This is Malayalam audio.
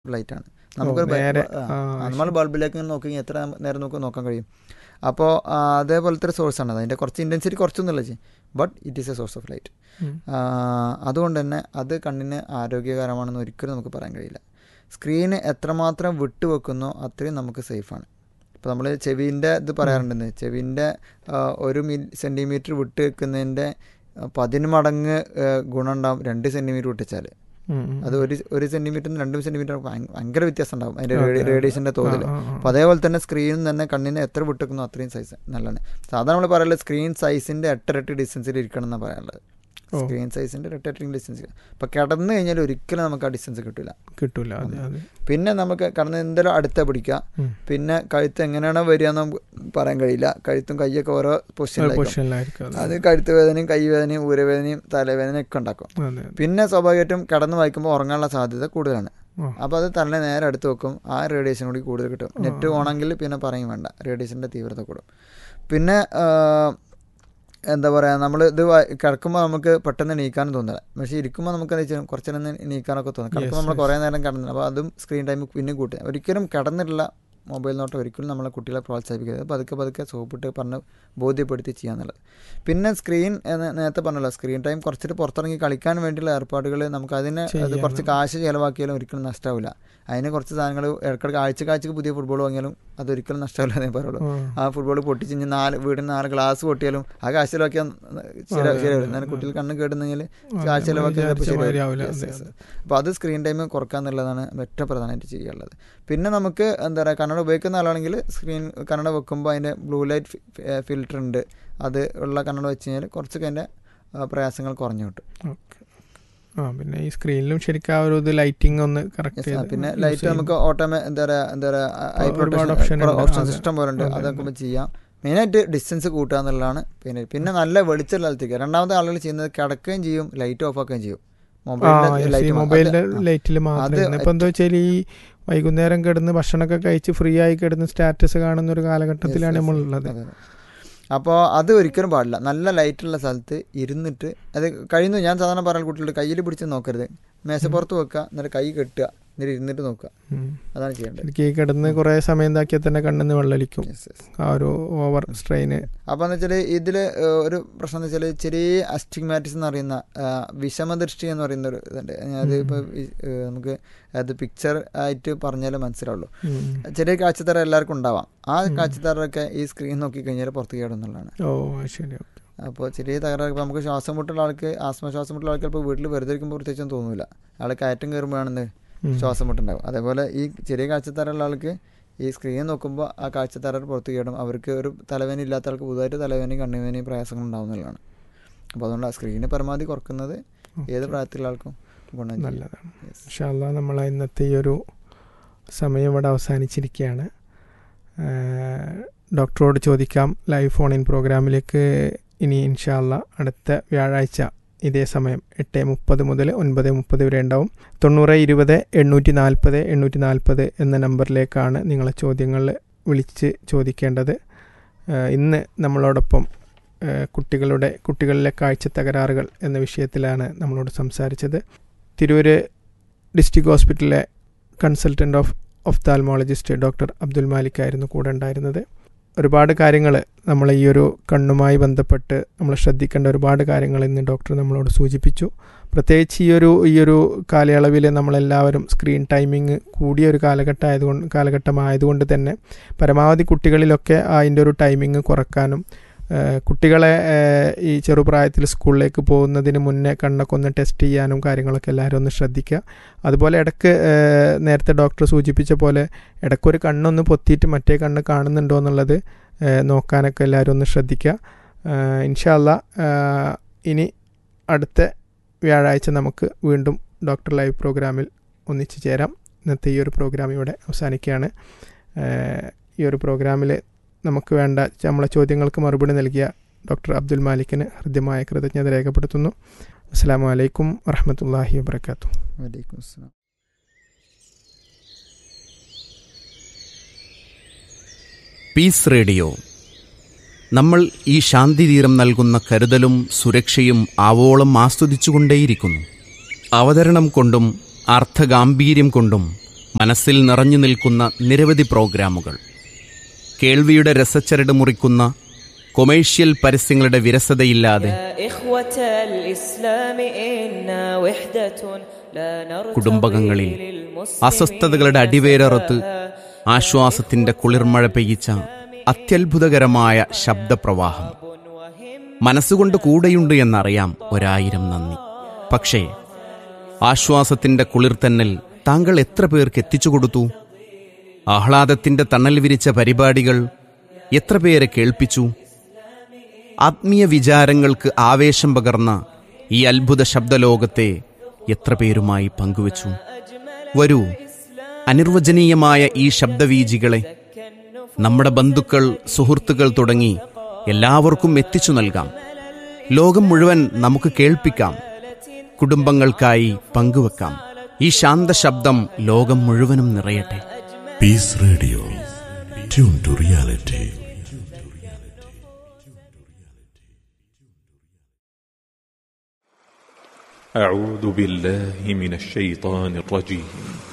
ലൈറ്റ് ആണ് നമുക്കൊരു ബ- നേരെ, ആ, ആ, നമ്മൾ ബൾബിലേക്ക് ഇങ്ങനെ നോക്കി കഴിഞ്ഞാൽ എത്ര നേരം നമുക്ക് നോക്കാൻ കഴിയും അപ്പോൾ അതേപോലത്തെ ഒരു സോഴ്സ് ആണ് അതിൻ്റെ കുറച്ച് ഇൻറ്റൻസിറ്റി കുറച്ചൊന്നുമില്ല ചെയ്യും but it is a source of light ഉം. അതുകൊണ്ട് തന്നെ അത് കണ്ണിന് ആരോഗ്യകരമാണെന്ന് ഒരിക്കലും നമുക്ക് പറയാൻ കഴിയില്ല സ്ക്രീന് എത്രമാത്രം വിട്ടു വെക്കുന്നോ അത്രയും നമുക്ക് സേഫാണ് ഇപ്പോൾ നമ്മൾ ചെവിൻ്റെ ഇത് പറയാറുണ്ടെന്ന് ചെവിൻ്റെ ഒരു മിൽ സെൻറ്റിമീറ്റർ വിട്ട് വെക്കുന്നതിൻ്റെ പതിന്മടങ്ങ് ഗുണം ഉണ്ടാവും രണ്ട് സെൻറ്റിമീറ്റർ വിട്ടിച്ചാൽ ഉം, ഉം. അത് ഒരു ഒരു സെൻറ്റിമീറ്ററിന് രണ്ട് സെൻറ്റിമീറ്റർ ഭയങ്കര വ്യത്യാസം ഉണ്ടാവും അതിൻ്റെ അതെ, അതെ. റേഡിയേഷൻ്റെ തോതിൽ ആ, ആ, ആ. അപ്പോൾ അതേപോലെ തന്നെ സ്ക്രീനിൽ തന്നെ കണ്ണിന് എത്ര വിട്ടുക്കുന്നോ അത്രയും സൈസ് നല്ലതാണ് സാധാരണ നമ്മൾ പറയുന്നത് സ്ക്രീൻ സൈസിൻ്റെ എട്ടരട്ടി ഡിസ്റ്റൻസിൽ ഇരിക്കണം എന്നാണ് പറയാനുള്ളത് ഓ. സ്ക്രീൻ സൈസിൻ്റെ എട്ടരട്ടി ഡിസ്റ്റൻസ് അപ്പോൾ കിടന്നു കഴിഞ്ഞാൽ ഒരിക്കലും നമുക്ക് ആ ഡിസ്റ്റൻസ് കിട്ടില്ല കിട്ടൂല അതെ അതെ പിന്നെ നമുക്ക് കടന്ന് എന്തെങ്കിലും അടുത്ത പിടിക്കുക ഉം. പിന്നെ കഴുത്ത് എങ്ങനെയാണോ വരിക എന്ന് നമുക്ക് പറയാൻ കഴിയില്ല കഴുത്തും കൈയൊക്കെ ഓരോ ഒരു പൊസിഷനിലായിരിക്കും പൊസിഷനിലായിരിക്കും അതെ. അത് കഴുത്ത് വേദനയും കൈവേദനയും ഊരവേദനയും തലവേദനയും ഒക്കെ ഉണ്ടാക്കും അതെ പിന്നെ സ്വാഭാവികമായിട്ടും കടന്ന് വായിക്കുമ്പോൾ ഉറങ്ങാനുള്ള സാധ്യത കൂടുതലാണ് ആ. അപ്പോൾ അത് തല നേരെ അടുത്ത് വെക്കും ആ റേഡിയേഷൻ കൂടി കൂടുതൽ കിട്ടും നെറ്റ് ഓണെങ്കിൽ പിന്നെ പറയും വേണ്ട റേഡിയേഷൻ്റെ തീവ്രത കൂടും പിന്നെ ആ, എന്താ പറയുക നമ്മൾ ഇത് വാ- കിടക്കുമ്പോൾ നമുക്ക് പെട്ടെന്ന് എണീക്കാനും തോന്നില്ല പക്ഷേ ഇരിക്കുമ്പോൾ നമുക്ക് എന്താ വെച്ചാൽ കുറച്ച് നേരം എണീക്കാനൊക്കെ തോന്നും കിടക്കുമ്പോൾ നമ്മൾ കുറേ നേരം കിടന്നില്ല അപ്പോൾ അതും സ്ക്രീൻ ടൈം പിന്നെ കൂട്ടുക ഒരിക്കലും കിടന്നിട്ടുള്ള മൊബൈൽ നോട്ടം ഒരിക്കലും നമ്മളെ കുട്ടികളെ പ്രോത്സാഹിപ്പിക്കരുത് പതുക്കെ പതുക്കെ സോപ്പിട്ട് പറഞ്ഞ് ബോധ്യപ്പെടുത്തി ചെയ്യാന്നുള്ളത് പിന്നെ സ്ക്രീൻ എന്ന് നേരത്തെ പറഞ്ഞല്ലോ സ്ക്രീൻ ടൈം കുറച്ചിട്ട് പുറത്തിറങ്ങി കളിക്കാൻ വേണ്ടിയുള്ള ഏർപ്പാടുകൾ നമുക്ക് അതിന് അത് ചെയ്യണം. കുറച്ച് കാശ് ചിലവാക്കിയാലും ഒരിക്കലും നഷ്ടമാവില്ല അതിന് കുറച്ച് സാധനങ്ങൾ ഇടയ്ക്കിടയ്ക്ക് ആഴ്ച കാഴ്ചക്ക് പുതിയ ഫുട്ബോൾ വാങ്ങിയാലും അതൊരിക്കലും നഷ്ടമില്ല എന്നേ പറയുള്ളൂ ആ. ആ ഫുട്ബോൾ പൊട്ടിച്ച് ഇനി നാല് വീടിന് നാല് ഗ്ലാസ് പൊട്ടിയാലും ആ കാശ് ചിലവാക്കിയാൽ ശരി- ശരിയാവില്ല എന്നാലും കുട്ടികൾ കണ്ണ് കേടുന്നെങ്കിൽ കാശ് ചിലവാക്കിയാൽ ചിലപ്പോൾ വിചാരിച്ച മാതിരി ശരിയാവില്ല ആവില്ല. Yes, അതെ, yes. അപ്പോൾ അത് സ്ക്രീൻ ടൈം കുറക്കുക എന്നുള്ളതാണ് ഏറ്റവും പ്രധാനമായിട്ട് ചെയ്യാനുള്ളത് പിന്നെ നമുക്ക് എന്താ പറയുക കന്നഡ ഉപയോഗിക്കുന്ന ആളാണെങ്കിൽ സ്ക്രീൻ കന്നഡ വെക്കുമ്പോൾ അതിൻ്റെ ബ്ലൂ ലൈറ്റ് ഫിൽറ്റർ ഉണ്ട് അത് ഉള്ള കന്നഡ വെച്ച് കഴിഞ്ഞാൽ കുറച്ചൊക്കെ അതിൻ്റെ പ്രയാസങ്ങൾ കുറഞ്ഞു കിട്ടും ഓക്കെ ആ പിന്നെ ഈ സ്ക്രീനിലും ശരിക്കും ആ ഒരു ഇത് ലൈറ്റിംഗ് ഒന്ന് കറക്റ്റ് Yes, ആ, ചെയ്ത് പിന്നെ use ലൈറ്റ് ചെയ്യും. നമുക്ക് ഓട്ടോമേ എന്താ പറയുക എന്താ പറയുക ഐ ഒരുപാട് option പ്രൊട്ടക്ഷൻ ഉണ്ട്. ഓപ്ഷൻ അതെ. സിസ്റ്റം പോലെ ഉണ്ട് അതെ, അതൊക്കെ അതെ. നമുക്ക് ചെയ്യാം മെയിനായിട്ട് ഡിസ്റ്റൻസ് കൂട്ടുക എന്നുള്ളതാണ് പിന്നെ പിന്നെ നല്ല വെളിച്ചമുള്ള സ്ഥലത്തേക്ക് രണ്ടാമത്തെ ആളുകൾ ചെയ്യുന്നത് കിടക്കുകയും ചെയ്യും ലൈറ്റ് ഓഫ് ആക്കുകയും ചെയ്യും ആ മൊബൈലിന്റെ yes, ഈ ലൈറ്റ് മൊബൈലിന്റെ ലൈറ്റിൽ മാത്രം അത് ഇപ്പൊ എന്താ വെച്ചാൽ ഈ വൈകുന്നേരം കിടന്ന് ഭക്ഷണമൊക്കെ കഴിച്ച് ഫ്രീ ആയി കിടന്ന് സ്റ്റാറ്റസ് കാണുന്ന ഒരു കാലഘട്ടത്തിലാണ് നമ്മളുള്ളത് അപ്പോൾ അത് ഒരിക്കലും പാടില്ല നല്ല ലൈറ്റുള്ള സ്ഥലത്ത് ഇരുന്നിട്ട് അത് കഴിയുന്നു ഞാൻ സാധാരണ പറയുന്ന കുട്ടികളുടെ കയ്യിൽ പിടിച്ച് നോക്കരുത് മേശപ്പുറത്ത് വെക്കുക എന്നിട്ട് കൈ കെട്ടുക എന്നിട്ട് ഇരുന്നിട്ട് നോക്കുക ഉം. അതാണ് ചെയ്യേണ്ടത് ശരിക്കും ഈ കിടന്ന് കുറേ സമയം എന്താക്കിയാൽ തന്നെ കണ്ണിന്ന് വെള്ളലിക്കും Yes, yes. ആ ഒരു ഓവർ സ്ട്രെയിന് അപ്പോൾ എന്ന് വെച്ചാൽ ഇതിൽ ഒരു പ്രശ്നം എന്ന് വെച്ചാൽ ചെറിയ അസ്റ്റിഗ്മാറ്റിസ് എന്ന് പറയുന്ന ആ, വിഷമദൃഷ്ടി എന്ന് പറയുന്ന ഒരു ഇതുണ്ട് അത് ഇപ്പോൾ നമുക്ക് അത് പിക്ചർ ആയിട്ട് പറഞ്ഞാലേ മനസ്സിലാവുള്ളൂ ചെറിയ കാഴ്ചത്തറ എല്ലാവർക്കും ഉണ്ടാവാം ആ കാഴ്ചത്തറൊക്കെ ഈ സ്ക്രീൻ നോക്കി കഴിഞ്ഞാൽ പുറത്ത് കേടുന്നുള്ളതാണ് ഓ അത് ശരി ഓക്കെ അപ്പോൾ ചെറിയ തകരാറ് ഇപ്പോൾ നമുക്ക് ശ്വാസം മുട്ടുള്ള ആൾക്ക് ആസ്മ ശ്വാസം മുട്ടുള്ള ആൾക്ക് ഇപ്പോൾ വീട്ടിൽ വെറുതെ ഇരിക്കുമ്പോൾ പ്രത്യേകിച്ചൊന്നും തോന്നില്ല ആൾ കയറ്റം കയറുമ്പോഴാണെന്ന് ശ്വാസം മുട്ടുണ്ടാവും അതേപോലെ ഈ ചെറിയ കാഴ്ചത്തരമുള്ള ആൾക്ക് ഈ സ്ക്രീൻ നോക്കുമ്പോൾ ആ കാഴ്ചത്തറ പുറത്ത് കേടും അവർക്ക് ഒരു തലവേദന ഇല്ലാത്ത ആൾക്ക് പുതുതായിട്ട് തലവേദനയും കണ്ണുവേദനയും പ്രയാസങ്ങൾ ഉണ്ടാവുന്നതാണ് അപ്പോൾ അതുകൊണ്ട് ആ സ്ക്രീന് പരമാവധി കുറക്കുന്നത് ഏത് പ്രായത്തിലുള്ള ആൾക്കും ഗുണം ചെയ്യും. നല്ലതാണ് Yes. ഇൻഷാല്ല നമ്മൾ ഇന്നത്തെ ഈ ഒരു സമയം ഇവിടെ അവസാനിച്ചിരിക്കുകയാണ് ആഹ് ഡോക്ടറോട് ചോദിക്കാം ലൈവ് ഫോൺ ഇൻ പ്രോഗ്രാമിലേക്ക് ഇനി ഇൻഷാല്ല അടുത്ത വ്യാഴാഴ്ച ഇതേ സമയം എട്ട് മുപ്പത് മുതൽ ഒൻപത് മുപ്പത് വരെ ഉണ്ടാവും തൊണ്ണൂറ് ഇരുപത് എണ്ണൂറ്റി നാൽപ്പത് എണ്ണൂറ്റി നാൽപ്പത് എന്ന നമ്പറിലേക്കാണ് നിങ്ങളെ ചോദ്യങ്ങൾ വിളിച്ച് ചോദിക്കേണ്ടത് ആഹ് ഇന്ന് നമ്മളോടൊപ്പം ആഹ് കുട്ടികളുടെ കുട്ടികളിലെ കാഴ്ച തകരാറുകൾ എന്ന വിഷയത്തിലാണ് നമ്മളോട് സംസാരിച്ചത് തിരൂര് ഡിസ്ട്രിക്ട് ഹോസ്പിറ്റലിലെ consultant of ophthalmologist doctor Abdul Malik ആയിരുന്നു കൂടെ ഉണ്ടായിരുന്നത് ഒരുപാട് കാര്യങ്ങൾ നമ്മൾ ഈ ഒരു കണ്ണുമായി ബന്ധപ്പെട്ട് നമ്മൾ ശ്രദ്ധിക്കേണ്ട ഒരുപാട് കാര്യങ്ങൾ ഇന്ന് ഡോക്ടർ നമ്മളോട് സൂചിപ്പിച്ചു പ്രത്യേകിച്ച് ഈ ഒരു ഈ ഒരു കാലയളവിൽ നമ്മളെല്ലാവരും സ്ക്രീൻ ടൈമിങ് കൂടിയ ഒരു കാലഘട്ടം ആയതുകൊണ്ട് കാലഘട്ടമായതുകൊണ്ട് തന്നെ പരമാവധി കുട്ടികളിലൊക്കെ അതിൻ്റെ ഒരു ടൈമിങ് കുറക്കാനും ഏഹ് കുട്ടികളെ ഏഹ് ഈ ചെറുപ്രായത്തിൽ സ്കൂളിലേക്ക് പോകുന്നതിന് മുന്നേ കണ്ണൊക്കെ ഒന്ന് ടെസ്റ്റ് ചെയ്യാനും കാര്യങ്ങളൊക്കെ എല്ലാവരും ഒന്ന് ശ്രദ്ധിക്കുക അതുപോലെ ഇടയ്ക്ക് ഏഹ് നേരത്തെ ഡോക്ടർ സൂചിപ്പിച്ച പോലെ ഇടയ്ക്കൊരു കണ്ണൊന്ന് പൊത്തിയിട്ട് മറ്റേ കണ്ണ് കാണുന്നുണ്ടോ എന്നുള്ളത് ഏഹ് നോക്കാനൊക്കെ എല്ലാവരും ഒന്ന് ശ്രദ്ധിക്കുക ഏഹ് ഇൻഷാല്ല ഏഹ് ഇനി അടുത്ത വ്യാഴാഴ്ച നമുക്ക് വീണ്ടും ഡോക്ടർ ലൈവ് പ്രോഗ്രാമിൽ ഒന്നിച്ചു ചേരാം ഇന്നത്തെ ഈ ഒരു പ്രോഗ്രാം ഇവിടെ അവസാനിക്കുകയാണ് ഏഹ് ഈ ഒരു പ്രോഗ്രാമിൽ നമുക്ക് വേണ്ട നമ്മളെ ചോദ്യങ്ങൾക്ക് മറുപടി നൽകിയ ഡോക്ടർ അബ്ദുൽ മാലിക്കിന് ഹൃദ്യമായ കൃതജ്ഞത രേഖപ്പെടുത്തുന്നു അസ്സാം വലൈക്കും വറഹമത്തല്ലാഹി വാബർക്കാത്തു വലൈക്കും അസ്സലാം പീസ് റേഡിയോ നമ്മൾ ഈ ശാന്തിതീരം നൽകുന്ന കരുതലും സുരക്ഷയും ആവോളം ആസ്വദിച്ചുകൊണ്ടേയിരിക്കുന്നു അവതരണം കൊണ്ടും അർത്ഥഗാംഭീര്യം കൊണ്ടും മനസ്സിൽ നിറഞ്ഞു നിൽക്കുന്ന നിരവധി പ്രോഗ്രാമുകൾ കേൾവിയുടെ രസച്ചരട് മുറിക്കുന്ന കൊമേഴ്ഷ്യൽ പരസ്യങ്ങളുടെ വിരസതയില്ലാതെ يا إخوة الإسلام إنا وحدة لا نرتضي കുടുംബകങ്ങളിൽ للمسلمين അസ്വസ്ഥതകളുടെ അടിവേരറുത്ത് ആശ്വാസത്തിന്റെ കുളിർമഴ പെയ്യിച്ച അത്യത്ഭുതകരമായ ശബ്ദപ്രവാഹം മനസ്സുകൊണ്ട് കൂടെയുണ്ട് എന്നറിയാം ഒരായിരം നന്ദി പക്ഷേ ആശ്വാസത്തിന്റെ കുളിർത്തന്നൽ താങ്കൾ എത്ര പേർക്ക് എത്തിച്ചു കൊടുത്തു ആഹ്ലാദത്തിന്റെ തണൽ വിരിച്ച പരിപാടികൾ എത്ര പേരെ കേൾപ്പിച്ചു ആത്മീയ വിചാരങ്ങൾക്ക് ആവേശം പകർന്ന ഈ അത്ഭുത ശബ്ദലോകത്തെ എത്ര പേരുമായി പങ്കുവച്ചു വരൂ അനിർവചനീയമായ ഈ ശബ്ദവീജികളെ നമ്മുടെ ബന്ധുക്കൾ സുഹൃത്തുക്കൾ തുടങ്ങി എല്ലാവർക്കും എത്തിച്ചു നൽകാം ലോകം മുഴുവൻ നമുക്ക് കേൾപ്പിക്കാം കുടുംബങ്ങൾക്കായി പങ്കുവെക്കാം ഈ ശാന്ത ശബ്ദം ലോകം മുഴുവനും നിറയട്ടെ Peace Radio. Tune to reality. أعوذ بالله من الشيطان الرجيم